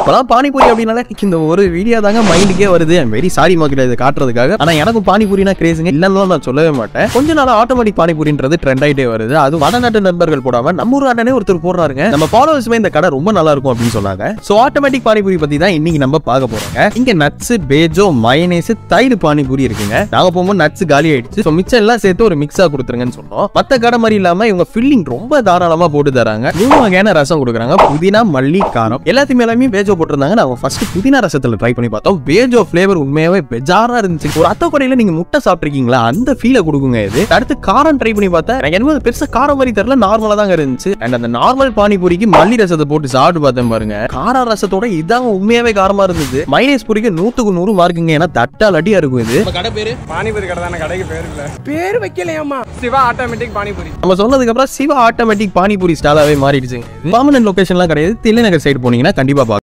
இப்பெல்லாம் பானிபூரி அப்படின்னாலே எனக்கு இந்த ஒரு வீடியோ தாங்க மைண்டுக்கே வருது வெரி சாரி மார்க்கெட் இதை காட்டுறதுக்காக ஆனா எனக்கு பானிபூரினா கிரேஸுங்க இல்லன்னு நான் சொல்லவே மாட்டேன் கொஞ்ச நாள் ஆட்டோமேட்டிக் பானிபூரின்றது ட்ரெண்ட் ஆயிட்டே வருது அது வடநாட்டு நண்பர்கள் போடாம நம்ம ஊர் அண்ணனே ஒருத்தர் போடுறாருங்க நம்ம ஃபாலோவர்ஸுமே இந்த கடை ரொம்ப நல்லா இருக்கும் அப்படின்னு சொன்னாங்க சோ ஆட்டோமேட்டிக் பானிபூரி பத்தி தான் இன்னைக்கு நம்ம பார்க்க போறோங்க இங்க நட்ஸ் பேஜோ மயனேஸ் தயிர் பானிபூரி இருக்குங்க நாங்க போகும்போது நட்ஸ் காலி ஆயிடுச்சு ஸோ மிச்சம் எல்லாம் சேர்த்து ஒரு மிக்ஸா கொடுத்துருங்கன்னு சொன்னோம் மத்த கடை மாதிரி இல்லாம இவங்க ஃபில்லிங் ரொம்ப தாராளமா போட்டு தராங்க மூணு வகையான ரசம் கொடுக்குறாங்க புதினா மல்லி காரம் எல்லாத்தையுமே எல்லாமே பேஜோ போட்டிருந்தாங்க நாங்க ஃபர்ஸ்ட் புதினா ரசத்துல ட்ரை பண்ணி பார்த்தோம் பேஜோ ஃபிளேவர் உண்மையாவே பெஜாரா இருந்துச்சு ஒரு அத்தை கடையில நீங்க முட்டை சாப்பிட்டிருக்கீங்களா அந்த ஃபீலை கொடுக்குங்க இது அடுத்து காரம் ட்ரை பண்ணி பார்த்தேன் எனக்கு என்னமோ அது பெருசா காரம் மாதிரி தெரியல நார்மலா தாங்க இருந்துச்சு அண்ட் அந்த நார்மல் பானிபூரிக்கு மல்லி ரசத்தை போட்டு சாப்பிட்டு பார்த்தேன் பாருங்க கார ரசத்தோட இதாங்க உண்மையாவே காரமா இருந்தது மைனஸ் பூரிக்கு நூத்துக்கு நூறு மார்க்குங்க ஏன்னா தட்டால் அடியா இருக்கும் இது நம்ம கடை பேரு பானிபூரி கடை தானே கடைக்கு பேர் இல்ல பேர் வைக்கலையாமா சிவா ஆட்டோமேட்டிக் பானிபூரி நம்ம சொன்னதுக்கு அப்புறம் சிவா ஆட்டோமேட்டிக் பானிபூரி ஸ்டாலாவே மாறிடுச்சுங்க பர்மனன்ட் லொகேஷன்லாம் கிடையாது தில்லைநகர் சைடு போனீங்கன்னா கண்டிப்பா பார்க்கலாம்